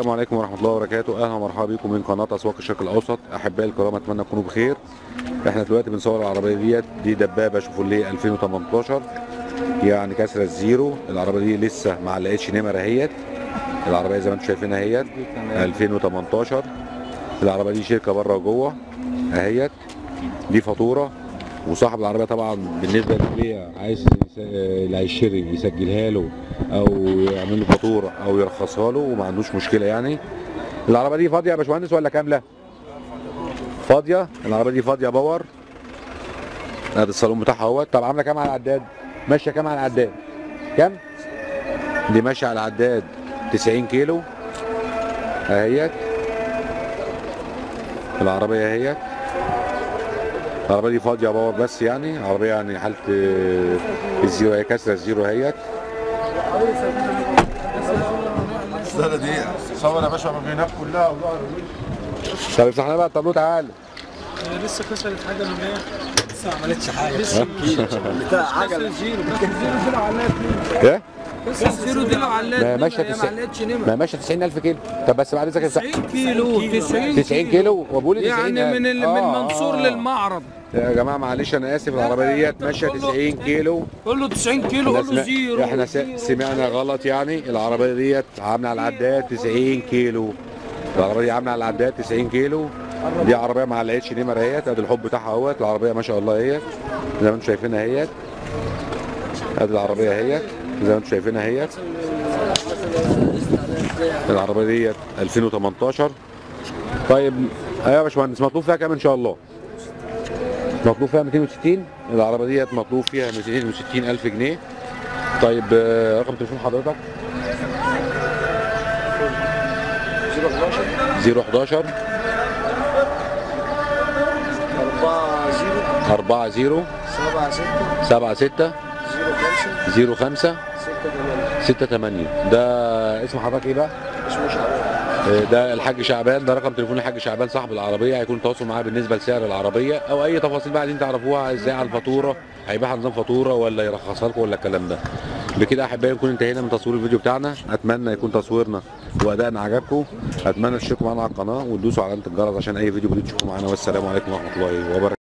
السلام عليكم ورحمة الله وبركاته أهلا ومرحبا بكم من قناة أسواق الشرق الأوسط أحبائي الكرام أتمنى تكونوا بخير إحنا دلوقتي بنصور العربية ديت دي دبابة شيفروليه 2018 يعني كسرة الزيرو العربية دي لسه ما علقتش نمرة اهيت العربية زي ما انتم شايفينها اهيت 2018 العربية دي شركة بره وجوه اهيت دي فاتورة وصاحب العربية طبعا بالنسبة للبيع عايز يس- اللي هيشتري يسجلها له او يعمل له فاتورة او يرخصها له وما عندوش مشكلة يعني العربية دي فاضية يا باشمهندس ولا كاملة؟ فاضية العربية دي فاضية باور ادي الصالون بتاعها اهوت طب عاملة كام على العداد؟ ماشية كام على العداد؟ كام؟ دي ماشية على العداد 90 كيلو اهيت العربية اهيت العربية دي فاضية باور بس يعني عربية يعني حالة آه، الزيرو هي كسرة الزيرو اهيت السنة دي صور يا باشا الرجينات كلها وظهر طب افتح لنا بقى الطابلوه تعالى لسه كسرت حاجه من هي لسه ما عملتش حاجه لسه بتاع كسر عجله زيرو كسر زيرو دي لو علقت ايه؟ كسر زيرو دي لو علقت ما نمرة، ماشية هي تسع- ما علقتش نمرة ما ماشية 90000 كيلو طب بس بعد ذلك 90 كيلو 90 90 كيلو وبقول لي 90 يعني من ال- من آه، منصور آه. للمعرض يا جماعه معلش انا اسف العربيه ديت ماشيه 90 كيلو قول له 90 كيلو احنا قول له سمع- زيرو احنا س- زيرو. سمعنا غلط يعني العربيه ديت عامله على العداد 90 كيلو العربيه دي عامله على العداد 90 كيلو دي عربيه ما علقتش نمر اهيت ادي الحب بتاعها اهوت العربيه ما شاء الله اهيت زي ما انتم شايفينها اهيت ادي العربيه اهيت زي ما انتم شايفينها اهيت العربيه ديت 2018 طيب ايوه يا باشمهندس مطلوب فيها كام ان شاء الله مطلوب فيها 260 العربيه ديت مطلوب فيها 260 الف جنيه طيب آه، رقم تليفون حضرتك 011 4 0 40 7 6 76 0 5 05 6 8 68 ده اسم حضرتك ايه بقى؟ اسمه شعبان آه، ده الحاج شعبان ده رقم تليفون الحاج شعبان صاحب العربيه هيكون التواصل معاه بالنسبه لسعر العربيه او اي تفاصيل بقى عايزين تعرفوها ازاي على الفاتوره هيبيعها نظام فاتوره ولا يرخصها لكم ولا الكلام ده بكده احبائي نكون انتهينا من تصوير الفيديو بتاعنا اتمنى يكون تصويرنا وادائنا عجبكم اتمنى تشتركوا معانا على القناه وتدوسوا على علامه الجرس عشان اي فيديو جديد تشوفوه معانا والسلام عليكم ورحمه الله وبركاته